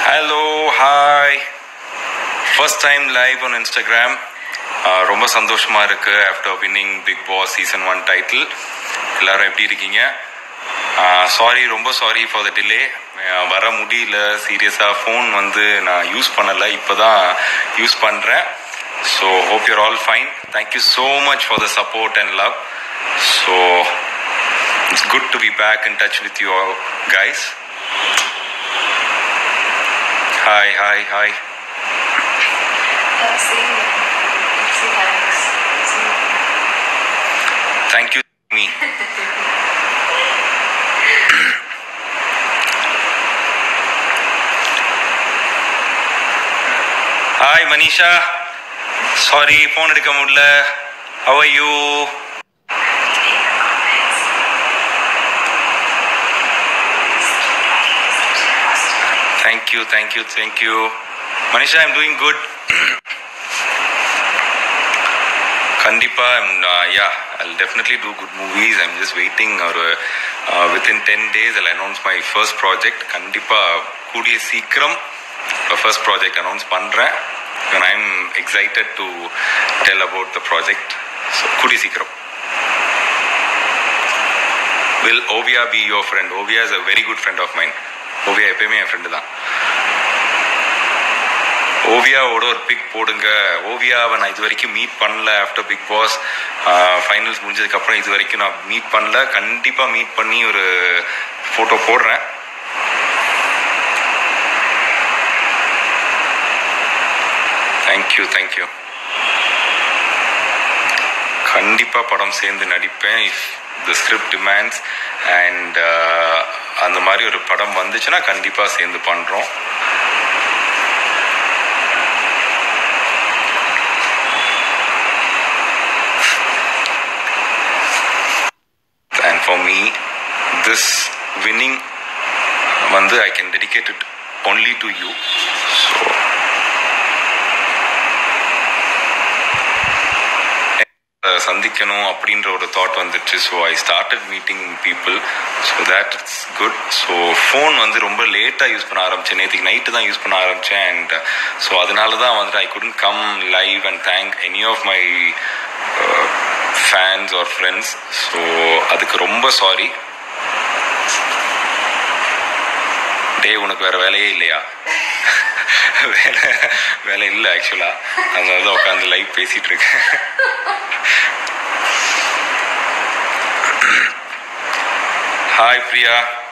Hello hi first time live on Instagram ரொம்ப சந்தோஷமா இருக்கு after winning Bigg Boss season one title எல்லாரும் எப்படி இருக்கீங்க சாரி ரொம்ப சாரி ஃபார் த டிலே வர முடியல சீரியஸாக ஃபோன் வந்து நான் யூஸ் பண்ணலை இப்போ தான் யூஸ் பண்ணுறேன் so hope you're all fine thank you so much for the support and love so it's good to be back in touch with you guys hi hi hi thank you me hi Manisha sorry phone எடுக்க முடியல how are you thank you thank you thank you Manisha I'm doing good கண்டிப்பா yeah I definitely do good movies I'm just waiting ஒரு within ten days I announce my first project கண்டிப்பா கூடிய சீக்கிரம் first project announce பண்றேன் and I'm excited to tell about the project. So, கூடிய சீக்கிரம் will Oviya be your friend Oviya is a very good friend of mine Oviya எப்பயுமே என் friend தான் ஓவியாவோட ஒரு big போடுங்க ஓவியாவை நான் இது வரைக்கும் மீட் பண்ணல ஆஃப்டர் பிக் பாஸ் ஃபைனல்ஸ் முடிஞ்சதுக்கப்புறம் இது வரைக்கும் நான் மீட் பண்ணல கண்டிப்பாக மீட் பண்ணி ஒரு ஃபோட்டோ போடுறேன் தேங்க்யூ தேங்க்யூ கண்டிப்பாக படம் சேர்ந்து நடிப்பேன் if the script demands and அந்த மாதிரி ஒரு படம் வந்துச்சுன்னா கண்டிப்பாக சேர்ந்து பண்ணுறோம் and for me this winning வந்து I can dedicate it only to you so சந்திக்கணும் அப்படின்ற ஒரு தாட் வந்துச்சு so I started meeting people so that it's good so phone வந்து ரொம்ப லேட்டாக யூஸ் பண்ண ஆரம்பித்தேன் நேற்றுக்கு நைட்டு தான் யூஸ் பண்ண ஆரம்பித்தேன் அண்ட் ஸோ அதனால தான் வந்துட்டு I couldn't come live and thank any of my fans or friends so அதுக்கு ரொம்ப சாரி டே உனக்கு வேற வேலையே இல்லையா வேலை வேலை இல்லை ஆக்சுவலா அதனால தான் உட்காந்து லைவ் பேசிட்டு இருக்கேன் hi Priya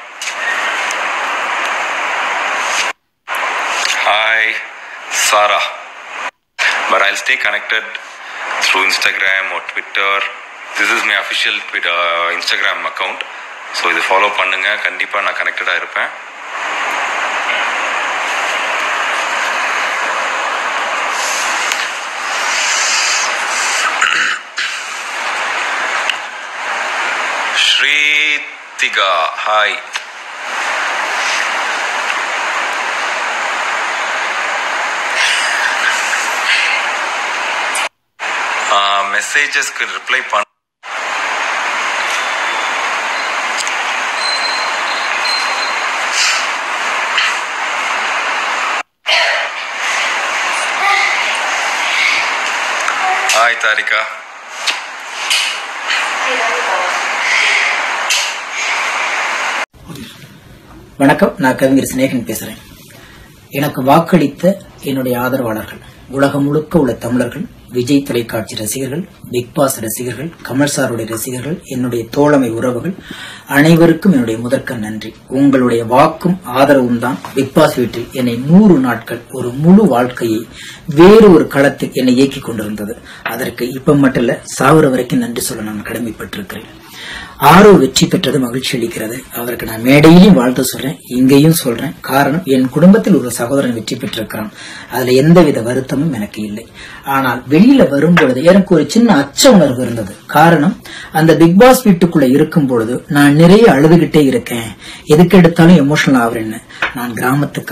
hi Sara but I stay connected through Instagram or Twitter this is my official Instagram account so இது ஃபாலோ பண்ணுங்க கண்டிப்பாக நான் கனெக்டடாக இருப்பேன் ஸ்ரீதிகா ஹாய் மெசேஜஸ்க்கு ரிப்ளை பண்ண ஹாய் தாரிகா வணக்கம் நான் கவிஞர் சிநேகன் பேசுறேன் எனக்கு வாக்களித்த என்னுடைய ஆதரவாளர்கள் உலகம் முழுக்க உள்ள தமிழர்கள் விஜய் தொலைக்காட்சி ரசிகர்கள் பிக் பாஸ் ரசிகர்கள் கமல் சாருடைய ரசிகர்கள் என்னுடைய தோழமை உறவுகள் அனைவருக்கும் என்னுடைய முதற்க நன்றி உங்களுடைய வாக்கும் ஆதரவும் தான் பிக் பாஸ் வீட்டில் என்னை நூறு நாட்கள் ஒரு முழு வாழ்க்கையை வேறு ஒரு களத்தில் என்னை இயக்கிக் கொண்டிருந்தது அதற்கு இப்ப மட்டும் இல்ல சாவர வரைக்கும் நன்றி சொல்ல நான் கடமைப்பட்டிருக்கிறேன் ஆரோ வெற்றி பெற்றது மகிழ்ச்சி அளிக்கிறது அவருக்கு நான் மேடையிலும் வாழ்த்து சொல்றேன் இங்கேயும் சொல்றேன் காரணம் என் குடும்பத்தில் ஒரு சகோதரன் வெற்றி பெற்றிருக்கிறான் அதுல எந்தவித வருத்தமும் எனக்கு இல்லை ஆனால் வெளியில வரும்பொழுது எனக்கு ஒரு சின்ன அச்ச உணர்வு இருந்தது காரணம் அந்த பிக் பாஸ் வீட்டுக்குள்ள இருக்கும் பொழுது நான் நிறைய அழுதுகிட்டே இருக்கேன் எதுக்கு எடுத்தாலும் எமோஷனல் ஆகுறேன்னு நான் கிராமத்துக்காரன்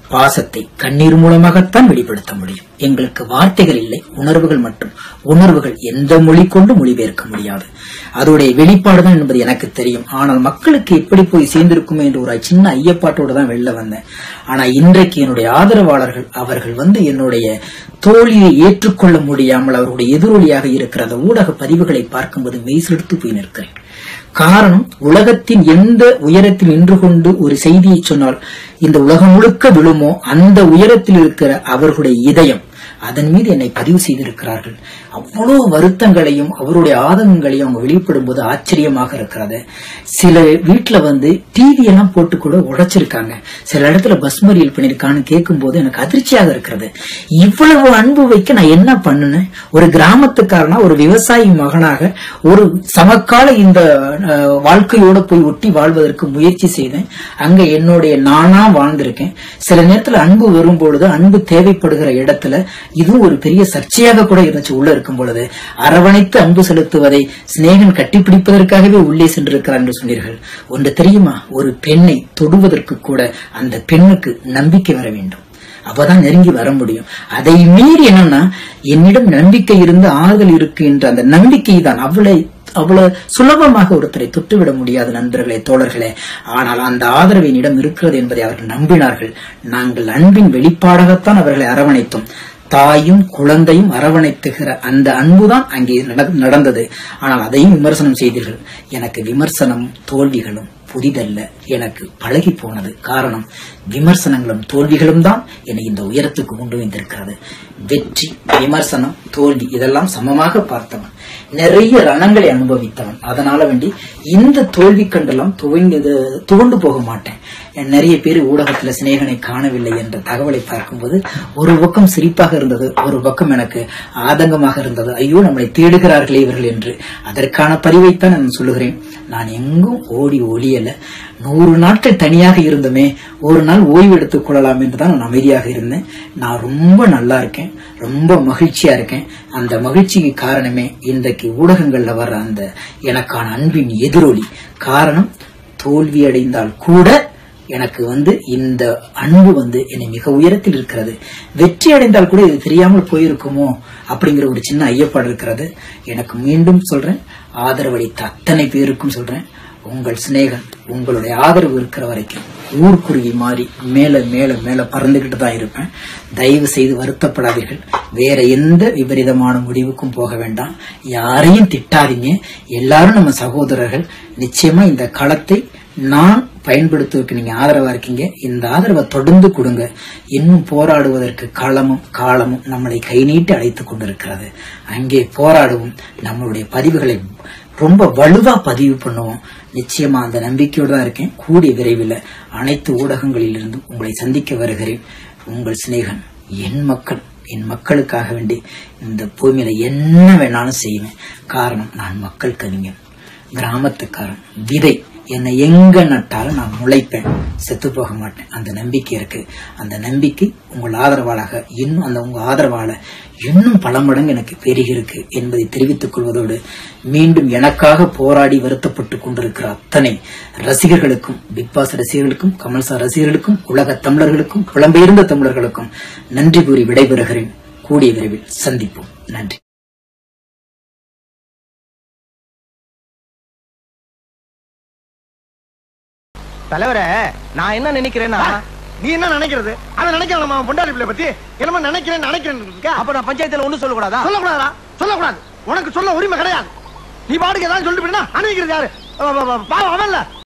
பாசத்தை கண்ணீர் மூலமாகத்தான் வெளிப்படுத்த முடியும் எங்களுக்கு வார்த்தைகள் இல்லை உணர்வுகள் மட்டும் உணர்வுகள் எந்த மொழி கொண்டு மொழிபெயர்க்க முடியாது அதோடைய வெளிப்பாடுதான் என்பது எனக்கு தெரியும் ஆனால் மக்களுக்கு எப்படி போய் சேர்ந்திருக்குமே என்ற ஒரு சின்ன ஐயப்பாட்டோட தான் வெளில வந்தேன் ஆனா இன்றைக்கு என்னுடைய ஆதரவாளர்கள் அவர்கள் வந்து என்னுடைய தோல்வியை ஏற்றுக்கொள்ள முடியாமல் அவர்களுடைய எதிரொலியாக இருக்கிற அந்த ஊடக பதிவுகளை பார்க்கும்போது மெய்செடுத்து போய் நிற்கிறேன் காரணம் உலகத்தின் எந்த உயரத்தில் நின்று கொண்டு ஒரு செய்தியை சொன்னால் இந்த உலகம் முழுக்க விழுமோ அந்த உயரத்தில் இருக்கிற அவர்களுடைய இதயம் அதன் மீது என்னை பதிவு செய்திருக்கிறார்கள் அவ்வளவு வருத்தங்களையும் அவருடைய ஆதங்கங்களையும் அவங்க வெளிப்படும் போது ஆச்சரியமாக இருக்கிறது சில வீட்டுல வந்து டிவி எல்லாம் போட்டு கூட உடைச்சிருக்காங்க சில இடத்துல பஸ் மறியல் பண்ணிருக்கான்னு கேட்கும் போது எனக்கு அதிர்ச்சியாக இருக்கிறது இவ்வளவு அன்பு வைக்க நான் என்ன பண்ணுனேன் ஒரு கிராமத்துக்காரனா ஒரு விவசாயி மகனாக ஒரு சமகால இந்த அஹ், வாழ்க்கையோட போய் ஒட்டி வாழ்வதற்கு முயற்சி செய்தேன் அங்க என்னுடைய நானா வாழ்ந்திருக்கேன் சில நேரத்துல அன்பு வரும் பொழுது அன்பு தேவைப்படுகிற இடத்துல இதுவும் ஒரு பெரிய சர்ச்சையாக கூட இருந்துச்சு உள்ள இருக்கும் பொழுது அரவணைத்து அன்பு செலுத்துவதை சிநேகன் கட்டிப்பிடிப்பதற்காகவே உள்ளே சென்றிருக்கிறார் என்று சொன்னீர்கள் ஒன்று தெரியுமா ஒரு பெண்ணை தொடுவதற்கு கூட அந்த பெண்ணுக்கு நம்பிக்கை வர வேண்டும் அப்பதான் நெருங்கி வர முடியும் அதை மீறி என்னன்னா என்னிடம் நம்பிக்கை இருந்து ஆறுதல் இருக்கு என்ற அந்த நம்பிக்கை தான் அவளை அவ்வளவு சுலபமாக ஒருத்தரை தொட்டுவிட முடியாது நண்பர்களே தோழர்களே ஆனால் அந்த ஆதரவு என்னிடம் இருக்கிறது என்பதை அவர்கள் நம்பினார்கள் நாங்கள் அன்பின் வெளிப்பாடாகத்தான் அவர்களை அரவணைத்தோம் தாயும் குழந்தையும் அரவணைத்துகிற அந்த அன்புதான் அங்கே நட- நடந்தது ஆனால் அதையும் விமர்சனம் செய்தீர்கள் எனக்கு விமர்சனமும் தோல்விகளும் புதிதல்ல எனக்கு பழகி போனது காரணம் விமர்சனங்களும் தோல்விகளும் தான் என்னை இந்த உயரத்துக்கு கொண்டு வந்திருக்கிறது வெற்றி விமர்சனம் தோல்வி இதெல்லாம் சமமாக பார்த்தவன் நிறைய ரணங்களை அனுபவித்தவன் அதனால வேண்டி இந்த தோல்வி கண்டெல்லாம் துவங்கி துவண்டு போக மாட்டேன் நிறைய பேர் ஊடகத்துல சிநேகனை காணவில்லை என்ற தகவலை பார்க்கும்போது ஒரு பக்கம் சிரிப்பாக இருந்தது ஒரு பக்கம் எனக்கு ஆதங்கமாக இருந்தது ஐயோ நம்மளை தேடுகிறார்களே இவர்கள் என்று அதற்கான பதிவைத்தான் நான் சொல்லுகிறேன் நான் எங்கும் ஓடி ஒளியல நூறு நாட்கள் தனியாக இருந்தோமே ஒரு நாள் ஓய்வு எடுத்துக் கொள்ளலாம் என்றுதான் நான் அமைதியாக இருந்தேன் நான் ரொம்ப நல்லா இருக்கேன் ரொம்ப மகிழ்ச்சியா இருக்கேன் அந்த மகிழ்ச்சிக்கு காரணமே இன்றைக்கு ஊடகங்கள்ல வர்ற அந்த எனக்கான அன்பின் எதிரொலி காரணம் தோல்வி அடைந்தால் கூட எனக்கு வந்து இந்த அன்பு வந்து என்னை மிக உயரத்தில் இருக்கிறது வெற்றி அடைந்தால் கூட இது தெரியாமல் போயிருக்குமோ அப்படிங்கிற ஒரு சின்ன ஐயப்பாடு இருக்கிறது எனக்கு மீண்டும் சொல்றேன் ஆதரவளித்த அத்தனை பேருக்கும் சொல்றேன் உங்கள் சிநேகன் உங்களுடைய ஆதரவு இருக்கிற வரைக்கும் ஊர்க்குருவி மாறி மேல மேல மேல பறந்துகிட்டு தான் இருப்பேன் தயவு செய்து வருத்தப்படாதீர்கள் வேற எந்த விபரீதமான முடிவுக்கும் போக வேண்டாம் யாரையும் திட்டாதீங்க எல்லாரும் நம்ம சகோதரர்கள் நிச்சயமா இந்த களத்தை நான் பயன்படுத்துவதற்கு நீங்க ஆதரவா இருக்கீங்க இந்த ஆதரவை தொடர்ந்து கொடுங்க இன்னும் போராடுவதற்கு களமும் காலமும் நம்மளை கை நீட்டி அழைத்துக் கொண்டிருக்கிறது அங்கே போராடுவோம் நம்மளுடைய பதிவுகளை ரொம்ப வலுவா பதிவு பண்ணுவோம் நிச்சயமா அந்த நம்பிக்கையோடு தான் இருக்கேன் கூடிய விரைவில் அனைத்து ஊடகங்களிலிருந்தும் உங்களை சந்திக்க வருகிறேன் உங்கள் சிநேகன் என் மக்கள் என் மக்களுக்காக வேண்டி இந்த பூமியில என்ன வேணாலும் செய்வேன் காரணம் நான் மக்கள் கவிஞன் கிராமத்துக்காரன் விதை என்னை எங்க நட்டாலும் நான் முளைப்பேன் செத்து போக மாட்டேன் அந்த நம்பிக்கை இருக்கு அந்த நம்பிக்கை உங்கள் ஆதரவாளாக இன்னும் அந்த உங்க ஆதரவால இன்னும் பல மடங்கு எனக்கு பெருகி இருக்கு என்பதை தெரிவித்துக் கொள்வதோடு மீண்டும் எனக்காக போராடி வருத்தப்பட்டு கொண்டிருக்கிற அத்தனை ரசிகர்களுக்கும் பிக் பாஸ் ரசிகர்களுக்கும் கமல்சார் ரசிகர்களுக்கும் உலக தமிழர்களுக்கும் புலம்பெயர்ந்த தமிழர்களுக்கும் நன்றி கூறி விடைபெறுகிறேன் கூடிய விரைவில் சந்திப்போம் நன்றி தலைவரே நான் என்ன நினைக்கிறேன்னா நீ என்ன நினைக்கிறது அவன் நினைக்கிறான் நம்ம பொண்டாடி பிள்ளை பத்தி என்னமோ நினைக்கிறேன் நினைக்கிறேன் இருக்கா அப்ப நான் பஞ்சாயத்துல ஒண்ணு சொல்லக்கூடாதா சொல்லக்கூடாதா சொல்லக்கூடாது உனக்கு சொல்ல உரிமை கிடையாது நீ பாட்டுக்கு ஏதாவது சொல்லிட்டு போயினா அனுபவிக்கிறது யாரு அவ- அவ- அவ- பாவம் அவன்ல